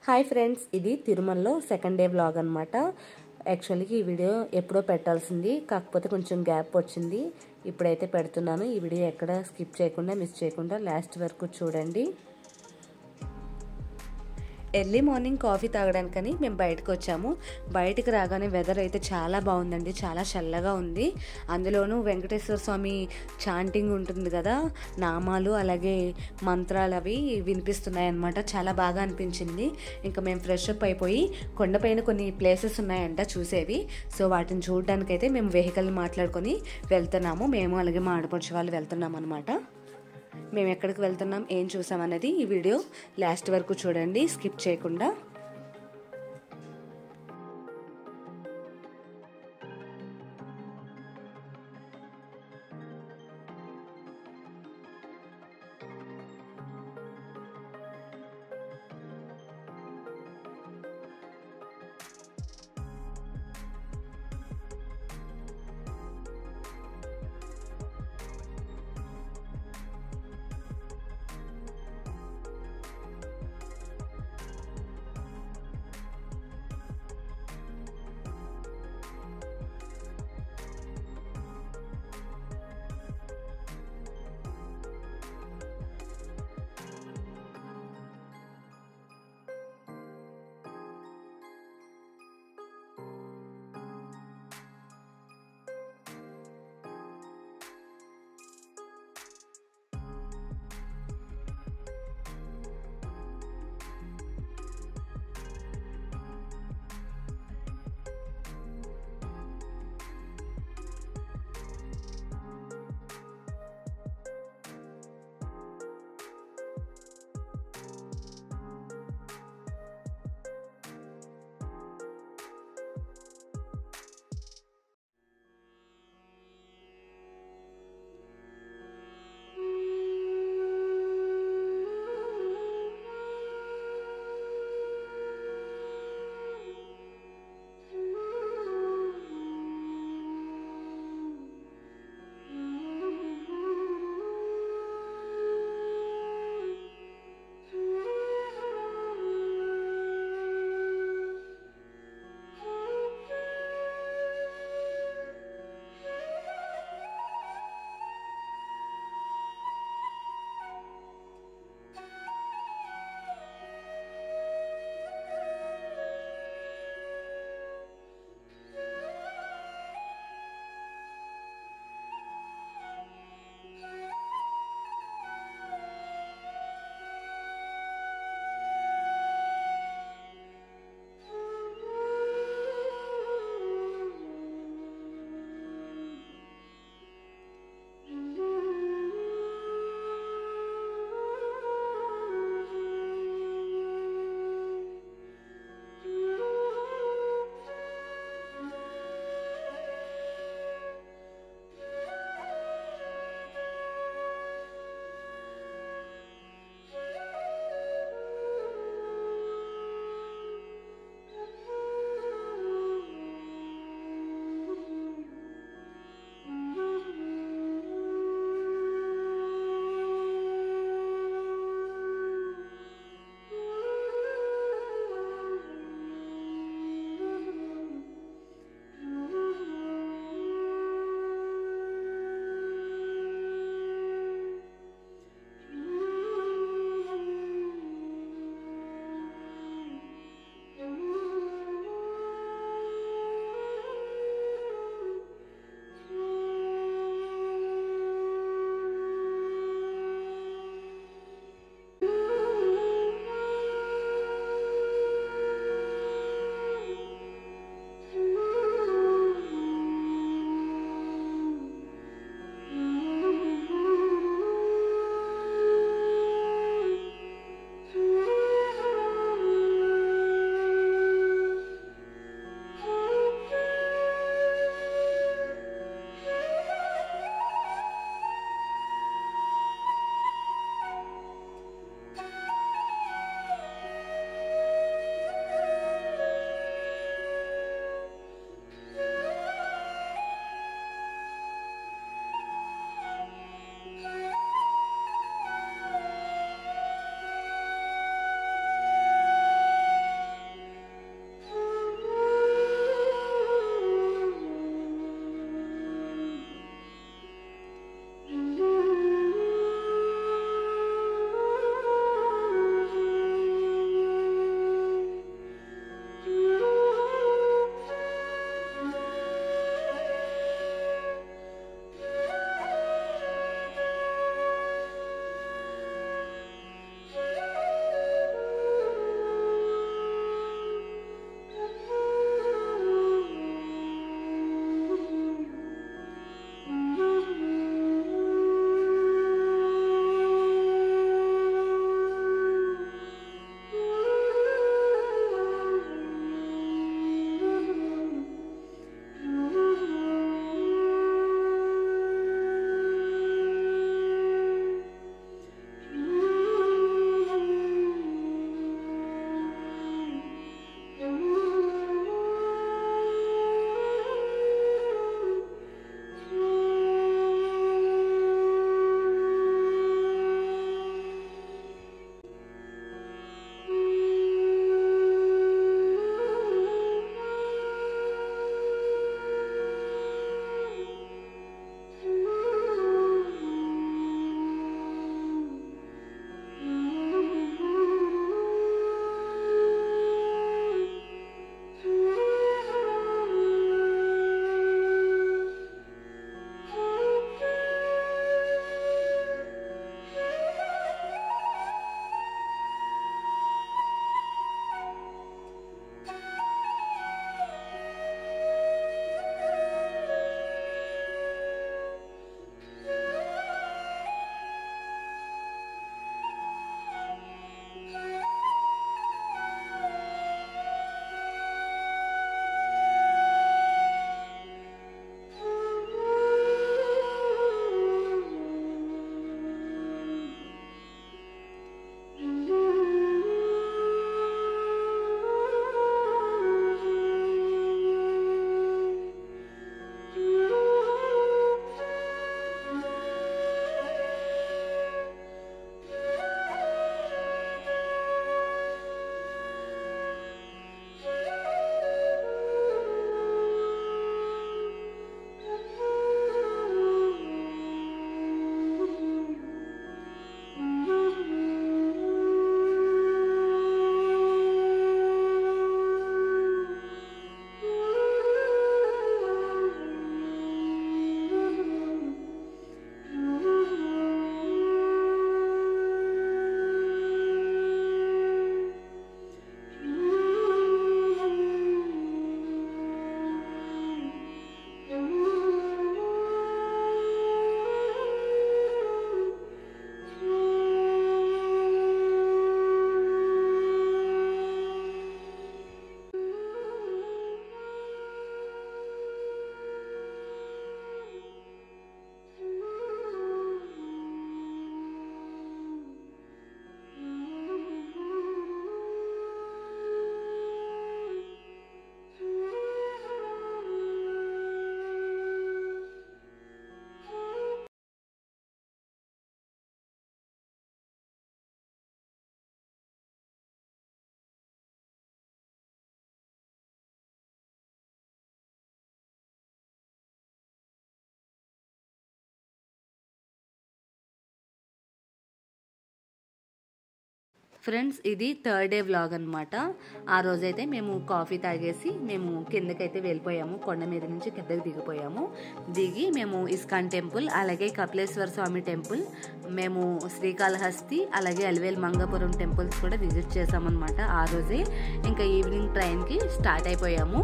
hi friends ఇది తిరుమలలో second day vlog అనమాట యాక్చువల్గా ఈ వీడియో ఎప్పుడో పెట్టాల్సింది కాకపోతే కొంచెం గ్యాప్ వచ్చింది ఇప్పుడైతే పెడుతున్నాను ఈ వీడియో ఎక్కడ స్కిప్ చేయకుండా మిస్ చేయకుండా లాస్ట్ వరకు చూడండి ఎర్లీ మార్నింగ్ కాఫీ తాగడానికని మేము బయటకు వచ్చాము బయటకు రాగానే వెదర్ అయితే చాలా బాగుందండి చాలా చల్లగా ఉంది అందులోనూ వెంకటేశ్వర స్వామి చాంటింగ్ ఉంటుంది కదా నామాలు అలాగే మంత్రాలు అవి వినిపిస్తున్నాయి అన్నమాట చాలా బాగా అనిపించింది ఇంకా మేము ఫ్రెష్ అప్ అయిపోయి కొండపైన కొన్ని ప్లేసెస్ ఉన్నాయంట చూసేవి సో వాటిని చూడడానికైతే మేము వెహికల్ మాట్లాడుకొని వెళ్తున్నాము మేము అలాగే మా ఆడపడుచు వాళ్ళు వెళ్తున్నాం అనమాట మేము ఎక్కడికి వెళ్తున్నాం ఏం చూసాం అనేది ఈ వీడియో లాస్ట్ వరకు చూడండి స్కిప్ చేయకుండా ఫ్రెండ్స్ ఇది థర్డ్ డే వ్లాగ్ అనమాట ఆ రోజైతే మేము కాఫీ తాగేసి మేము కిందకైతే వెళ్ళిపోయాము కొండ మీద నుంచి కిందకి దిగిపోయాము దిగి మేము ఇస్కాన్ టెంపుల్ అలాగే కపిలేశ్వర స్వామి టెంపుల్ మేము శ్రీకాళహస్తి అలాగే అలివేల్ మంగపురం టెంపుల్స్ కూడా విజిట్ చేసామన్నమాట ఆ రోజే ఇంకా ఈవినింగ్ ట్రైన్కి స్టార్ట్ అయిపోయాము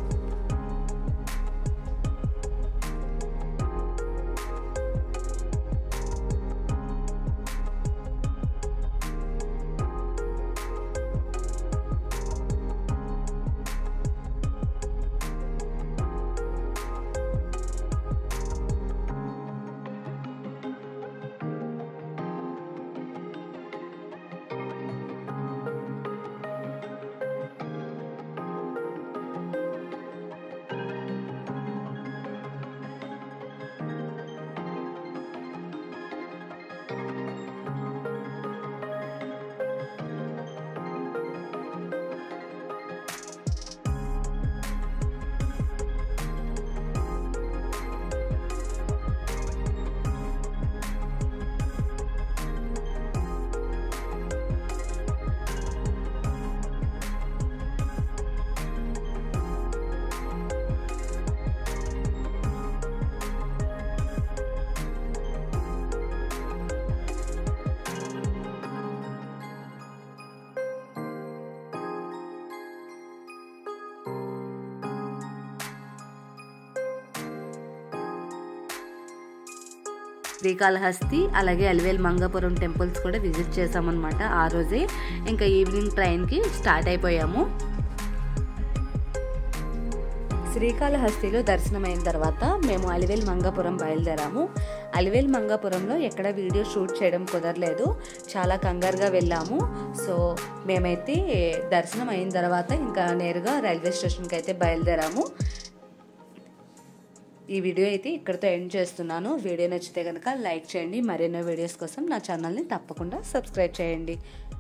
శ్రీకాళహస్తి అలాగే అలివేల్ మంగపురం టెంపుల్స్ కూడా విజిట్ చేసామన్నమాట ఆ రోజే ఇంకా ఈవినింగ్ ట్రైన్కి స్టార్ట్ అయిపోయాము శ్రీకాళహస్తిలో దర్శనమైన తర్వాత మేము అలివేల్ మంగాపురం బయలుదేరాము అలివేల్ మంగాపురంలో ఎక్కడ వీడియో షూట్ చేయడం కుదరలేదు చాలా కంగారుగా వెళ్ళాము సో మేమైతే దర్శనం అయిన తర్వాత ఇంకా నేరుగా రైల్వే స్టేషన్కి అయితే బయలుదేరాము ఈ వీడియో అయితే ఇక్కడితో ఎండ్ చేస్తున్నాను వీడియో నచ్చితే కనుక లైక్ చేయండి మరెన్నో వీడియోస్ కోసం నా ఛానల్ని తప్పకుండా సబ్స్క్రైబ్ చేయండి